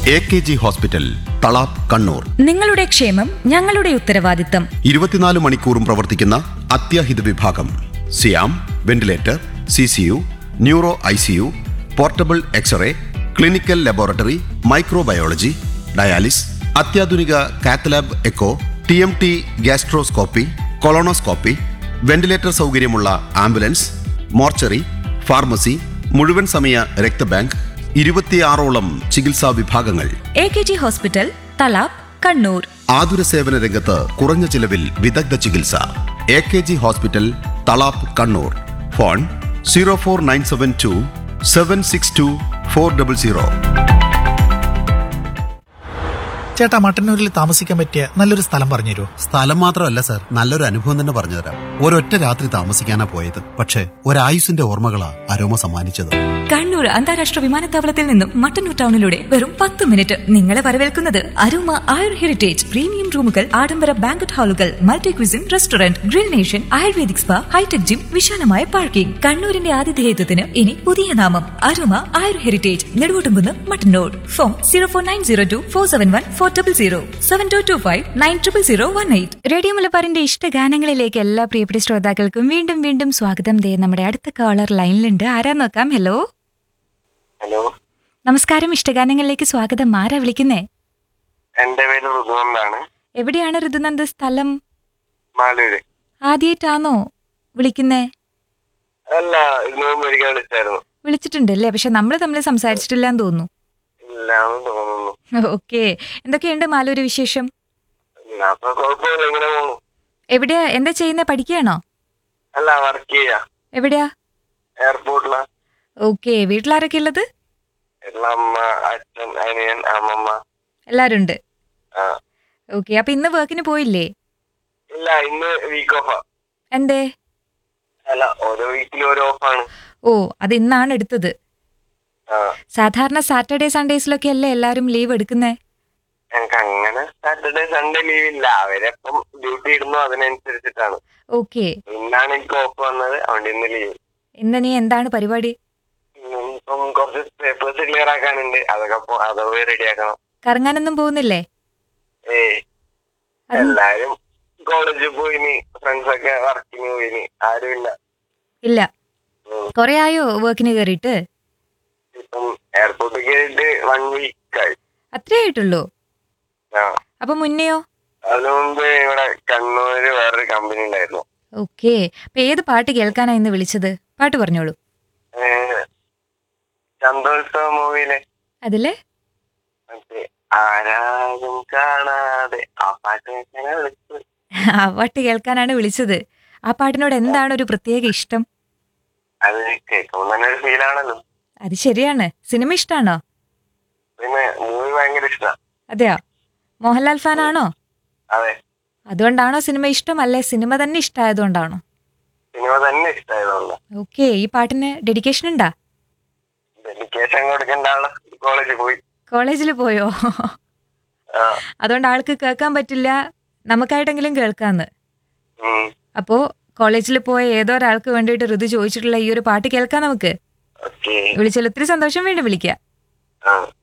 A K G hospital Thalap Kannur നിങ്ങളുടെ ക്ഷേമം ഞങ്ങളുടെ ഉത്തരവാദിത്തം ഇരുപത്തിനാല് മണിക്കൂറും പ്രവർത്തിക്കുന്ന അത്യാഹിത വിഭാഗം സിയാം ventilator C C U neuro I C U portable X ray clinical laboratory microbiology dialysis അത്യാധുനിക cath lab echo T M T gastroscopy colonoscopy ventilator സൗകര്യമുള്ള ആംബുലൻസ് മോർച്ചറി ഫാർമസി മുഴുവൻ സമയ രക്തബാങ്ക് ഇരുപത്തിയാറോളം ചികിത്സാ വിഭാഗങ്ങൾ A K G hospital Thalap Kannur ആതുര സേവന രംഗത്ത് കുറഞ്ഞ ചിലവിൽ വിദഗ്ധ ചികിത്സ A K G hospital Thalap Kannur phone zero four nine seven two seven six two four double zero ചേട്ടാ മട്ടന്നൂരിൽ താമസിക്കാൻ പറ്റിയ നല്ലൊരു സ്ഥലം പറഞ്ഞു തരുമോ സ്ഥലം മാത്രമല്ല സാർ നല്ലൊരു അനുഭവം തന്നെ പറഞ്ഞുതരാം ഒരൊറ്റ രാത്രി താമസിക്കാനാ പോയത് പക്ഷേ ഒരായുസിന്റെ ഓർമ്മകളാ അരോമ സമ്മാനിച്ചത് കണ്ണൂർ അന്താരാഷ്ട്ര വിമാനത്താവളത്തിൽ നിന്നും മട്ടന്നൂർ ടൗണിലൂടെ വെറും പത്ത് മിനിറ്റ് നിങ്ങളെ വരവേൽക്കുന്നത് അരുമ ആയുർ ഹെറിറ്റേജ് പ്രീമിയം റൂമുകൾ ആഡംബര ബാങ്കറ്റ് ഹാളുകൾ multi cuisine restaurant grill nation ayurvedic spa hi tech gym വിശാലമായ പാർക്കിംഗ് കണ്ണൂരിന്റെ ആതിഥേയത്വത്തിന് ഇനി പുതിയ നാമം Aruma Ayur heritage Neduvottumkunnu Mattannur phone zero four nine zero two four seven one four double zero seven two two five nine triple zero one eight radio മലബാറിന്റെ ഇഷ്ട ഗാനങ്ങളിലേക്ക് എല്ലാ പ്രിയപ്പെട്ട ശ്രോതാക്കൾക്കും വീണ്ടും വീണ്ടും സ്വാഗതം ദേ നമ്മുടെ അടുത്ത കോളർ ലൈനിലുണ്ട് ആരാ നോക്കാം ഹലോ ഹലോ നമസ്കാരം ഇഷ്ടഗാനങ്ങളിലേക്ക് സ്വാഗതം ആരാ വിളിക്കുന്നേ എന്റെ പേര് ഋതുവന്താണ് എവിടെയാണ് ഋതുനന്ദ സ്ഥലം മാലൂര് ആദ്യമായിട്ടാണോ വിളിക്കുന്നേ അല്ല ഇന്നും ഒരിക്കൽ വിളിച്ചായിരുന്നു വിളിച്ചിട്ടുണ്ട് അല്ലേ പക്ഷെ നമ്മൾ തമ്മിൽ സംസാരിച്ചിട്ടില്ല എന്ന് തോന്നുന്നു ഇല്ല എന്ന് തോന്നുന്നു ഓക്കെ എന്തൊക്കെയുണ്ട് മാലൂര് വിശേഷം ഇല്ല, അപ്പൊ കുഴപ്പമില്ല ഇങ്ങനെ പോണു എവിടെയാ എന്താ ചെയ്യുന്നേ പഠിക്കുകയാണോ അല്ല വർക്ക് ചെയ്യാ എവിടെയാ എയർപോർട്ടിലാ ഓക്കെ വീട്ടിലാരൊക്കെ ഉള്ളത് എല്ലാ അമ്മ അച്ഛൻ അനിയൻ അമ്മമ്മ എല്ലാരും ഉണ്ട് ആ ഓക്കെ അപ്പൊ ഇന്ന് വർക്കിന് പോയില്ലേ ഇല്ല ഇന്ന് വീക്ക് ഓഫാ എന്തേ അല്ല ഓരോ വീക്കിലും ഓരോ ഓഫാണ് ഓ അത് ഇന്നാണ് എടുത്തത് ആ സാധാരണ സാറ്റർഡേ സൺഡേസിലൊക്കെ അല്ലേ എല്ലാരും ലീവ് എടുക്കുന്നേ ഞങ്ങക്ക് അങ്ങനെ സാറ്റർഡേ സൺഡേ ലീവ് ഇല്ല അവരെപ്പം ഡ്യൂട്ടി ഇടുന്നു അതിനനുസരിച്ചിട്ടാണ് ഓക്കെ ഇന്നാണ് എനിക്ക് ഓഫ് വന്നത് അതുകൊണ്ട് ഇന്ന് ലീവ് ഇന്ന് നീ എന്താണ് പരിപാടി ഇപ്പം കുറച്ച് പേപ്പേഴ്സ് ക്ലിയർ ആക്കാനുണ്ട് അതൊക്കെ പോ- അതൊക്കെ പോയി റെഡിയാക്കണം കറങ്ങാനൊന്നും പോകുന്നില്ലേ ഏയ് അത് എല്ലാരും കോളേജിൽ പോയിനി ഫ്രണ്ട്സ് ഒക്കെ വർക്കിന് പോയിനി ആരുമില്ല ഇല്ല ഉം. കൊറേ ആയോ വർക്കിന് കയറിയിട്ട് ഇപ്പം എയർപോർട്ടിൽ കയറിയിട്ട് വൺ വീക്ക് ആയി അത്രേ ആയിട്ടുള്ളൂ ആ അപ്പൊ മുന്നെയോ അതിനു മുമ്പ് ഇവിടെ കണ്ണൂര് വേറൊരു കമ്പനി ഉണ്ടായിരുന്നു ഓക്കെ അപ്പൊ ഏത് പാട്ട് കേൾക്കാനാ ഇന്ന് വിളിച്ചത് പാട്ട് പറഞ്ഞോളൂ ഏഹ്, ചന്തോത്സവ മൂവിയിലെ അതില് മറ്റേ ആരാരും കാണാതെ ആ പാട്ട് കേൾക്കാനാ വിളിച്ചത് ആ പാട്ട് കേൾക്കാനാണ് വിളിച്ചത് ആ പാട്ടിനോട് എന്താണ് ഒരു പ്രത്യേക ഇഷ്ടം അത് കേൾക്കുമ്പോൾ തന്നെ ഒരു ഫീലാണല്ലോ അത് ശരിയാണ് സിനിമ ഇഷ്ടാണോ പിന്നെ മൂവി ഭയങ്കര ഇഷ്ടമാണ് അതെയോ മോഹൻലാൽ ഫാൻ ആണോ അതെ അതുകൊണ്ടാണോ സിനിമ ഇഷ്ടം അല്ലെ സിനിമ തന്നെ ഇഷ്ടമായതുകൊണ്ടാണോ സിനിമ തന്നെ ഇഷ്ടമായതുകൊണ്ട് ഓക്കെ ഈ പാട്ടിന് ഡെഡിക്കേഷൻ ഉണ്ടാ ഡെഡിക്കേഷൻ കൊടുക്കേണ്ട ആള് കോളേജിൽ പോയി കോളേജിൽ പോയോ ആ അതുകൊണ്ട് ആൾക്ക് കേൾക്കാൻ പറ്റില്ല നമുക്കായിട്ടെങ്കിലും കേൾക്കാന്ന് ഉം അപ്പോ കോളേജിൽ പോയ ഏതോ ഒരാൾക്ക് വേണ്ടിയിട്ട് ഋതു ചോദിച്ചിട്ടുള്ള ഈ ഒരു പാട്ട് കേൾക്കാം നമുക്ക് ഓക്കെ വിളിച്ചാൽ ഒത്തിരി സന്തോഷം വീണ്ടും വിളിക്കാം ആ